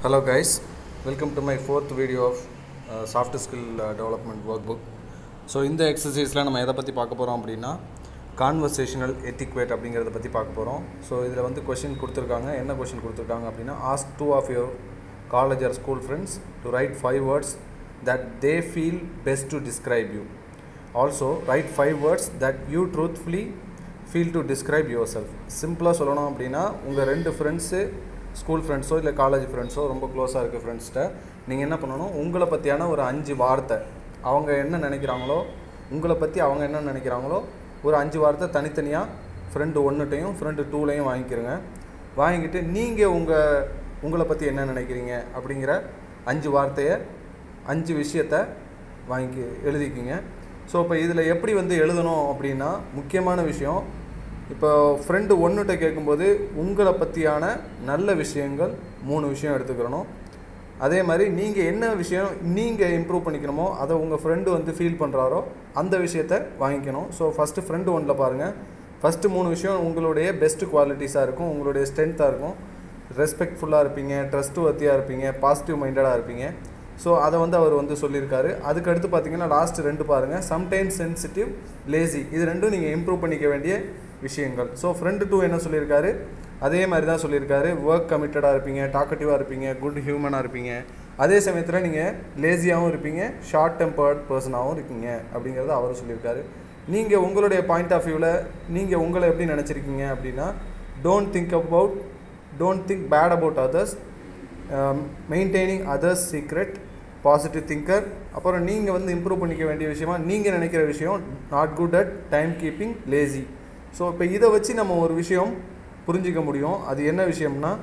Hello guys, welcome to my fourth video of uh, soft skill uh, development workbook. So இந்த எக்ஸசைஸில் நம்ம எதை பற்றி பார்க்க போகிறோம் அப்படின்னா கான்வர்சேஷனல் எத்திக்வேட் அப்படிங்கிறத பற்றி பார்க்க போகிறோம் ஸோ இதில் வந்து கொஷின் கொடுத்துருக்காங்க என்ன கொஷின் கொடுத்துருக்காங்க அப்படின்னா ask two of your college or school friends to write five words that they feel best to describe you also write five words that you truthfully feel to describe yourself சிம்பிளாக சொல்லணும் அப்படின்னா உங்கள் ரெண்டு friends school ஃப்ரெண்ட்ஸோ இல்லை college ஃப்ரெண்ட்ஸோ ரொம்ப க்ளோஸாக இருக்க ஃப்ரெண்ட்ஸ்கிட்ட நீங்கள் என்ன பண்ணணும் உங்களை பற்றியான ஒரு அஞ்சு வார்த்தை அவங்க என்ன நினைக்கிறாங்களோ உங்களை பற்றி அவங்க என்ன நினைக்கிறாங்களோ ஒரு அஞ்சு வார்த்தை தனித்தனியாக ஃப்ரெண்டு ஒன்றுட்டையும் ஃப்ரெண்டு டூலையும் வாங்கிக்கிறங்க வாங்கிக்கிட்டு நீங்கள் உங்கள் உங்களை பற்றி என்ன நினைக்கிறீங்க அப்படிங்கிற அஞ்சு வார்த்தையை அஞ்சு விஷயத்த வாங்கி எழுதிக்கிங்க ஸோ இப்போ இதில் எப்படி வந்து எழுதணும் அப்படின்னா முக்கியமான விஷயம் இப்போ ஃப்ரெண்டு ஒன்றுகிட்ட கேட்கும்போது உங்களை பற்றியான நல்ல விஷயங்கள் மூணு விஷயம் எடுத்துக்கிறணும் அதே மாதிரி நீங்கள் என்ன விஷயம் நீங்கள் இம்ப்ரூவ் பண்ணிக்கணுமோ அதை உங்கள் ஃப்ரெண்டு வந்து ஃபீல் பண்ணுறாரோ அந்த விஷயத்த வாங்கிக்கணும் ஸோ ஃபஸ்ட்டு ஃப்ரெண்டு ஒன்றில் பாருங்கள் ஃபஸ்ட்டு மூணு விஷயம் உங்களுடைய பெஸ்ட் குவாலிட்டிஸாக இருக்கும் உங்களுடைய ஸ்ட்ரென்த்தாக இருக்கும் ரெஸ்பெக்ட்ஃபுல்லாக இருப்பீங்க ட்ரஸ்ட்டு வத்தியாக இருப்பீங்க பாசிட்டிவ் மைண்டடாக இருப்பீங்க ஸோ அதை வந்து அவர் வந்து சொல்லியிருக்காரு அதுக்கடுத்து பார்த்தீங்கன்னா லாஸ்ட் ரெண்டு பாருங்கள் சம்டைம்ஸ் சென்சிட்டிவ் லேசி இது ரெண்டும் நீங்கள் இம்ப்ரூவ் பண்ணிக்க வேண்டிய விஷயங்கள் ஸோ ஃப்ரெண்டு டூ என்ன சொல்லியிருக்காரு அதே மாதிரி தான் சொல்லியிருக்காரு ஒர்க் கமிட்டடாக இருப்பீங்க டாக்கட்டிவாக இருப்பீங்க குட் ஹியூமனாக இருப்பீங்க அதே சமயத்தில் நீங்கள் லேசியாகவும் இருப்பீங்க ஷார்ட் டெம்பர்ட் பர்சனாகவும் இருக்கீங்க அப்படிங்கிறத அவர் சொல்லியிருக்காரு நீங்கள் உங்களுடைய பாயிண்ட் ஆஃப் வியூவில் நீங்கள் உங்களை எப்படி நினச்சிருக்கீங்க அப்படின்னா don't think about don't think bad about others maintaining others secret positive thinker அப்புறம் நீங்கள் வந்து இம்ப்ரூவ் பண்ணிக்க வேண்டிய விஷயமா நீங்கள் நினைக்கிற விஷயம் not good at time keeping lazy so இப்போ இதை வச்சு நம்ம ஒரு விஷயம் புரிஞ்சிக்க முடியும் அது என்ன விஷயம்னா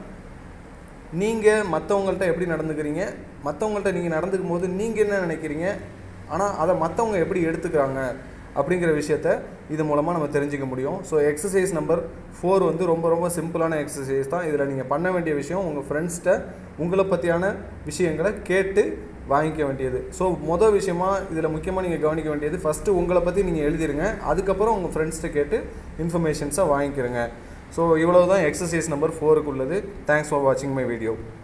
நீங்கள் மற்றவங்கள்ட்ட எப்படி நடந்துக்கிறீங்க மற்றவங்கள்ட்ட நீங்கள் நடந்துக்கும் போது நீங்கள் என்ன நினைக்கிறீங்க ஆனால் அதை மற்றவங்க எப்படி எடுத்துக்கிறாங்க அப்படிங்கிற விஷயத்த இது மூலமாக நம்ம தெரிஞ்சுக்க முடியும் ஸோ எக்ஸசைஸ் நம்பர் ஃபோர் வந்து ரொம்ப ரொம்ப சிம்பிளான எக்ஸசைஸ் தான் இதில் நீங்கள் பண்ண வேண்டிய விஷயம் உங்கள் ஃப்ரெண்ட்ஸ்கிட்ட உங்களை பற்றியான விஷயங்களை கேட்டு வாங்கிக்க வேண்டியது ஸோ மொதல் விஷயமா இதில் முக்கியமாக நீங்கள் கவனிக்க வேண்டியது ஃபஸ்ட்டு உங்களை பற்றி நீங்கள் எழுதிருங்க அதுக்கப்புறம் உங்கள் ஃப்ரெண்ட்ஸ்கிட்ட கேட்டு இன்ஃபர்மேஷன்ஸை வாங்கிக்கிறங்க ஸோ இவ்வளோ தான் எக்ஸசைஸ் நம்பர் ஃபோருக்கு உள்ளது தேங்க்ஸ் ஃபார் வாட்சிங் மை வீடியோ